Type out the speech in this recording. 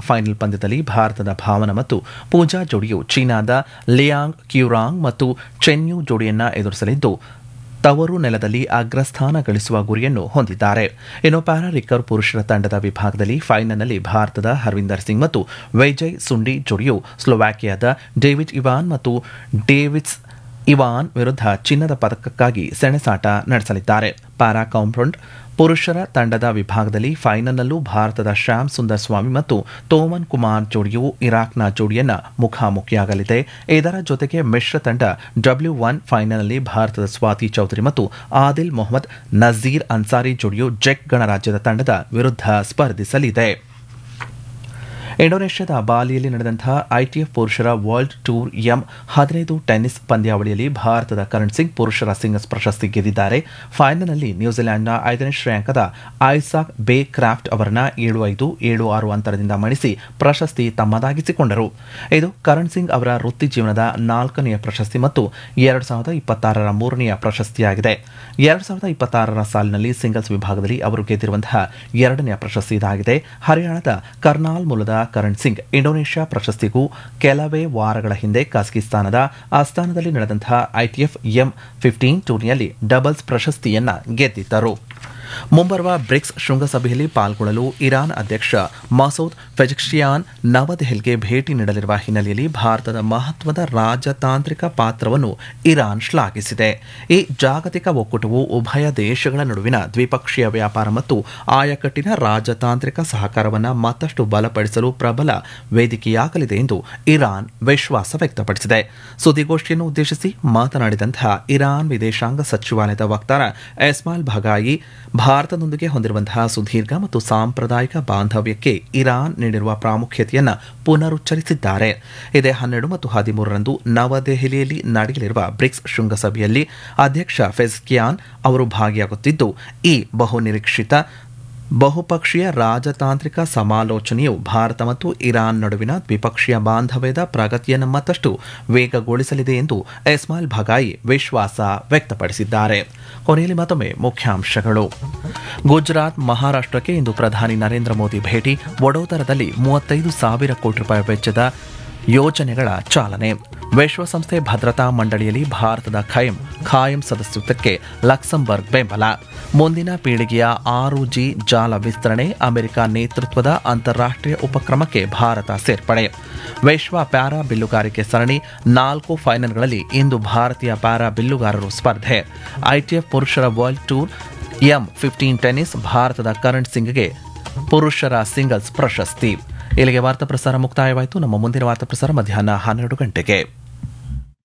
final ಪಂದ್ಯದಲ್ಲಿ ಭಾರತದ ಭಾವನ ಮತ್ತು ಪೂಜಾ ಜೋಡಿಯು ಚೀನಾದ ಲಿಯಾಂಗ್ ಕ್ಯೂರಾಂಗ್ ಮತ್ತು ಚೆನ್ಯು ಜೋಡಿಯನ್ನ ಎದುರಿಸಲಿದ್ದು ತವರು ನೆಲದಲ್ಲಿ ಅಗ್ರಸ್ಥಾನ ಗಳಿಸುವ ಗುರಿಯನ್ನು ಹೊಂದಿದ್ದಾರೆ ಇನ್ನು ಪ್ಯಾರಾ ರಿಕರ್ವ್ ಪುರುಷರ ತಂಡದ ವಿಭಾಗದಲ್ಲಿ ಫೈನಲ್ನಲ್ಲಿ ಭಾರತದ ಹರ್ವಿಂದರ್ ಸಿಂಗ್ ಮತ್ತು ವೈಜಯ್ ಸುಂಡಿ ಜೋಡಿಯು ಸ್ಲೋವಾಕಿಯಾದ ಡೇವಿಡ್ ಇವಾನ್ ಮತ್ತು ಡೇವಿಡ್ಸ್ ಇವಾನ್ ವಿರುದ್ಧ ಚಿನ್ನದ ಪದಕಕ್ಕಾಗಿ ಸೆಣಸಾಟ ನಡೆಸಲಿದ್ದಾರೆ ಪ್ಯಾರಾ ಕಾಂಪೌಂಡ್ ಪುರುಷರ ತಂಡದ ವಿಭಾಗದಲ್ಲಿ ಫೈನಲ್ನಲ್ಲೂ ಭಾರತದ ಶ್ಯಾಮ್ ಸುಂದರ್ ಸ್ವಾಮಿ ಮತ್ತು ತೋಮನ್ ಕುಮಾರ್ ಜೋಡಿಯು ಇರಾಕ್ನ ಜೋಡಿಯನ್ನ ಮುಖಾಮುಖಿಯಾಗಲಿದೆ ಇದರ ಜೊತೆಗೆ ಮಿಶ್ರ ತಂಡ ಡಬ್ಲ್ಯೂ ಒನ್ ಫೈನಲ್ನಲ್ಲಿ ಭಾರತದ ಸ್ವಾತಿ ಚೌಧರಿ ಮತ್ತು ಆದಿಲ್ ಮೊಹಮ್ಮದ್ ನಜೀರ್ ಅನ್ಸಾರಿ ಜೋಡಿಯು ಜೆಕ್ ಗಣರಾಜ್ಯದ ತಂಡದ ವಿರುದ್ಧ ಸ್ಪರ್ಧಿಸಲಿದೆ ಇಂಡೋನೇಷ್ಯಾದ ಬಾಲಿಯಲ್ಲಿ ನಡೆದಂತಹ ಐಟಿಎಫ್ ಪುರುಷರ ವರ್ಲ್ಡ್ ಟೂರ್ ಎಂ ಹದಿನೈದು ಟೆನ್ನಿಸ್ ಪಂದ್ಯಾವಳಿಯಲ್ಲಿ ಭಾರತದ ಕರಣ್ ಸಿಂಗ್ ಪುರುಷರ ಸಿಂಗಲ್ಸ್ ಪ್ರಶಸ್ತಿ ಗೆದ್ದಿದ್ದಾರೆ ಫೈನಲ್ನಲ್ಲಿ ನ್ಯೂಜಿಲೆಂಡ್ನ ಐದನೇ ಶ್ರೇಯಾಂಕದ ಐಸಾಕ್ ಬೇ ಕ್ರಾಫ್ಟ್ ಅವರನ್ನ ಏಳು ಐದು ಏಳು ಆರು ಅಂತರದಿಂದ ಮಣಿಸಿ ಪ್ರಶಸ್ತಿ ತಮ್ಮದಾಗಿಸಿಕೊಂಡರು ಇದು ಕರಣ್ ಸಿಂಗ್ ಅವರ ವೃತ್ತಿ ಜೀವನದ ನಾಲ್ಕನೆಯ ಪ್ರಶಸ್ತಿ ಮತ್ತು ಎರಡು ಸಾವಿರದ ಇಪ್ಪತ್ತಾರರ ಮೂರನೆಯ ಪ್ರಶಸ್ತಿಯಾಗಿದೆ ಎರಡು ಸಾವಿರದ ಇಪ್ಪತ್ತಾರರ ಸಾಲಿನಲ್ಲಿ ಸಿಂಗಲ್ಸ್ ವಿಭಾಗದಲ್ಲಿ ಅವರು ಗೆದ್ದಿರುವಂತಹ ಎರಡನೆಯ ಪ್ರಶಸ್ತಿ ಇದಾಗಿದೆ ಹರಿಯಾಣದ ಕರ್ನಾಲ್ ಮೂಲದ ಕರಣ್ ಸಿಂಗ್ ಇಂಡೋನೇಷ್ಯಾ ಪ್ರಶಸ್ತಿಗೂ ಕೆಲವೇ ವಾರಗಳ ಹಿಂದೆ ಕಜಕಿಸ್ತಾನದ ಆಸ್ಥಾನದಲ್ಲಿ ನಡೆದಂತಹ ಐಟಿಎಫ್ ಎಂ ಫಿಫ್ಟೀನ್ ಟೂರ್ನಿಯಲ್ಲಿ ಡಬಲ್ಸ್ ಪ್ರಶಸ್ತಿಯನ್ನ ಗೆದ್ದಿದ್ದರು ಮುಂಬರುವ ಬ್ರಿಕ್ಸ್ ಶೃಂಗಸಭೆಯಲ್ಲಿ ಪಾಲ್ಗೊಳ್ಳಲು ಇರಾನ್ ಅಧ್ಯಕ್ಷ ಮಸೂದ್ ಫೆಜಕ್ಷಿಯಾನ್ ನವದೆಹಲಿಗೆ ಭೇಟಿ ನೀಡಲಿರುವ ಹಿನ್ನೆಲೆಯಲ್ಲಿ ಭಾರತದ ಮಹತ್ವದ ರಾಜತಾಂತ್ರಿಕ ಪಾತ್ರವನ್ನು ಇರಾನ್ ಶ್ಲಾಘಿಸಿದೆ ಈ ಜಾಗತಿಕ ಒಕ್ಕೂಟವು ಉಭಯ ದೇಶಗಳ ನಡುವಿನ ದ್ವಿಪಕ್ಷೀಯ ವ್ಯಾಪಾರ ಮತ್ತು ಆಯಕಟ್ಟಿನ ರಾಜತಾಂತ್ರಿಕ ಸಹಕಾರವನ್ನು ಮತ್ತಷ್ಟು ಬಲಪಡಿಸಲು ಪ್ರಬಲ ವೇದಿಕೆಯಾಗಲಿದೆ ಎಂದು ಇರಾನ್ ವಿಶ್ವಾಸ ವ್ಯಕ್ತಪಡಿಸಿದೆ ಸುದ್ದಿಗೋಷ್ಠಿಯನ್ನು ಉದ್ದೇಶಿಸಿ ಮಾತನಾಡಿದಂತಹ ಇರಾನ್ ವಿದೇಶಾಂಗ ಸಚಿವಾಲಯದ ವಕ್ತಾರ ಎಸ್ಮಾಲ್ ಭಗಾಯಿ ಭಾರತದೊಂದಿಗೆ ಹೊಂದಿರುವಂತಹ ಸುದೀರ್ಘ ಮತ್ತು ಸಾಂಪ್ರದಾಯಿಕ ಬಾಂಧವ್ಯಕ್ಕೆ ಇರಾನ್ ನೀಡಿರುವ ಪ್ರಾಮುಖ್ಯತೆಯನ್ನು ಪುನರುಚ್ಚರಿಸಿದ್ದಾರೆ ಇದೇ ಹನ್ನೆರಡು ಮತ್ತು ಹದಿಮೂರರಂದು ನವದೆಹಲಿಯಲ್ಲಿ ನಡೆಯಲಿರುವ ಬ್ರಿಕ್ಸ್ ಶೃಂಗಸಭೆಯಲ್ಲಿ ಅಧ್ಯಕ್ಷ ಫೆಸ್ಕಿಯಾನ್ ಅವರು ಭಾಗಿಯಾಗುತ್ತಿದ್ದು ಈ ಬಹುನಿರೀಕ್ಷಿತ ಬಹುಪಕ್ಷೀಯ ರಾಜತಾಂತ್ರಿಕ ಸಮಾಲೋಚನೆಯು ಭಾರತ ಮತ್ತು ಇರಾನ್ ನಡುವಿನ ದ್ವಿಪಕ್ಷೀಯ ಬಾಂಧವ್ಯದ ಪ್ರಗತಿಯನ್ನು ಮತ್ತಷ್ಟು ವೇಗಗೊಳಿಸಲಿದೆ ಎಂದು ಎಸ್ಮಾಲ್ ಭಗಾಯಿ ವಿಶ್ವಾಸ ವ್ಯಕ್ತಪಡಿಸಿದ್ದಾರೆ ಕೊನೆಯಲ್ಲಿ ಮತ್ತೊಮ್ಮೆ ಮುಖ್ಯಾಂಶಗಳು ಗುಜರಾತ್ ಮಹಾರಾಷ್ಟ್ರಕ್ಕೆ ಇಂದು ಪ್ರಧಾನಿ ನರೇಂದ್ರ ಮೋದಿ ಭೇಟಿ ವಡೋದರದಲ್ಲಿ ಮೂವತ್ತೈದು ಸಾವಿರ ಕೋಟಿ ರೂಪಾಯಿ ವೆಚ್ಚದ ಯೋಜನೆಗಳ ಚಾಲನೆ ವಿಶ್ವಸಂಸ್ಥೆ ಭದ್ರತಾ ಮಂಡಳಿಯಲ್ಲಿ ಭಾರತದ ಖೈಮ್ ಖಾಯಂ ಸದಸ್ಯತ್ವಕ್ಕೆ ಲಕ್ಸಂಬರ್ಗ್ ಬೆಂಬಲ ಮುಂದಿನ ಪೀಳಿಗೆಯ ಆರು ಜಿ ಜಾಲ ವಿಸ್ತರಣೆ ಅಮೆರಿಕ ನೇತೃತ್ವದ ಅಂತಾರಾಷ್ಟ್ರೀಯ ಉಪಕ್ರಮಕ್ಕೆ ಭಾರತ ಸೇರ್ಪಡೆ ವಿಶ್ವ ಪ್ಯಾರಾ ಬಿಲ್ಲುಗಾರಿಕೆ ಸರಣಿ ನಾಲ್ಕು ಫೈನಲ್ಗಳಲ್ಲಿ ಇಂದು ಭಾರತೀಯ ಪ್ಯಾರಾ ಬಿಲ್ಲುಗಾರರು ಸ್ಪರ್ಧೆ ಐಟಿಎಫ್ ಪುರುಷರ world tour M fifteen tennis ಭಾರತದ ಕರಣ್ ಸಿಂಗ್ಗೆ ಪುರುಷರ ಸಿಂಗಲ್ಸ್ ಪ್ರಶಸ್ತಿ ಇಲ್ಲಿಗೆ ವಾರ್ತಾ ಪ್ರಸಾರ ಮುಕ್ತಾಯವಾಯಿತು ನಮ್ಮ ಮುಂದಿನ ವಾರ್ತಾ ಪ್ರಸಾರ ಮಧ್ಯಾಹ್ನ ಹನ್ನೆರಡು ಗಂಟೆಗೆ